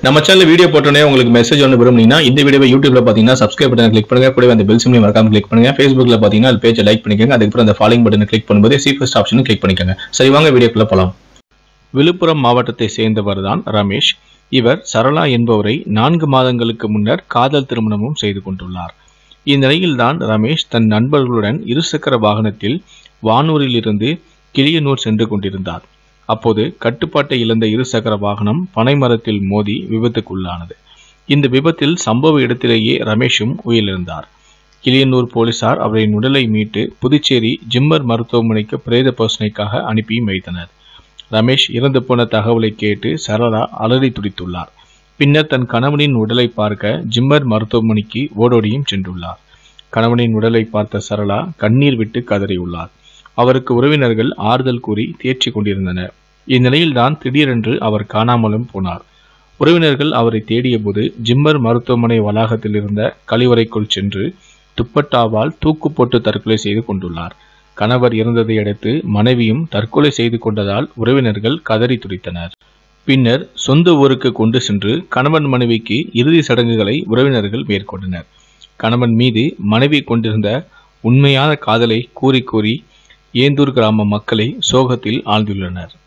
நம்ம channel video போட்டோன்னே உங்களுக்கு மெசேஜ் ஒன்று விரும்புனீங்கன்னா இந்த வீடியோவை யூடியூப்ல பார்த்தீங்கன்னா சப்ஸ்கிரைப் பட்டன் கிளிக் பண்ணுங்க கூடவே அந்த பெல் சிம்லையும் மறக்காம கிளிக் பண்ணுங்க ஃபேஸ்புக்ல பார்த்தீங்கன்னா அது பேஜை லைக் பண்ணிக்கோங்க அதுக்கப்புறம் அந்த ஃபாலோயிங் பட்டனை கிளிக் பண்ணும்போது சி ஃபர்ஸ்ட் ஆப்ஷனும் கிளிக் பண்ணிக்கோங்க சரி வாங்க வீடியோக்குள்ள போலாம் விழுப்புரம் மாவட்டத்தை சேர்ந்தவர் தான் ரமேஷ் இவர் சரளா என்பவரை நான்கு மாதங்களுக்கு முன்னர் காதல் திருமணமும் செய்து கொண்டுள்ளார் இந்நிலையில்தான் ரமேஷ் தன் நண்பர்களுடன் இருசக்கர வாகனத்தில் வானூரில் இருந்து கிளியனூர் சென்று கொண்டிருந்தார் அப்போது கட்டுப்பாட்டை இழந்த இருசக்கர வாகனம் பனைமரத்தில் மோதி விபத்துக்குள்ளானது இந்த விபத்தில் சம்பவ இடத்திலேயே ரமேஷும் உயிரிழந்தார் கிளியனூர் போலீசார் அவரின் உடலை மீட்டு புதுச்சேரி ஜிம்மர் மருத்துவமனைக்கு பிரேத பரிசோதனைக்காக அனுப்பி வைத்தனர் ரமேஷ் இறந்து போன தகவலை கேட்டு சரளா அலறி துடித்துள்ளார் பின்னர் தன் கணவனின் உடலை பார்க்க ஜிம்மர் மருத்துவமனைக்கு ஓடோடியும் சென்றுள்ளார் கணவனின் உடலை பார்த்த சரளா கண்ணீர் விட்டு கதறியுள்ளார் அவருக்கு உறவினர்கள் ஆறுதல் கூறி தேர்ச்சி கொண்டிருந்தனர் இந்நிலையில்தான் திடீரென்று அவர் காணாமலும் போனார் உறவினர்கள் அவரை தேடியபோது ஜிம்மர் மருத்துவமனை வளாகத்தில் இருந்த கழிவறைக்குள் சென்று துப்பட்டாவால் தூக்கு போட்டு தற்கொலை செய்து கொண்டுள்ளார் கணவர் இறந்ததை அடுத்து மனைவியும் தற்கொலை செய்து கொண்டதால் உறவினர்கள் கதறி துடித்தனர் பின்னர் சொந்த ஊருக்கு கொண்டு சென்று கணவன் மனைவிக்கு இறுதி சடங்குகளை உறவினர்கள் மேற்கொண்டனர் கணவன் மீது மனைவி கொண்டிருந்த உண்மையான காதலை கூறி கூறி ஏந்தூர் கிராம மக்களை சோகத்தில் ஆழ்ந்துள்ளனர்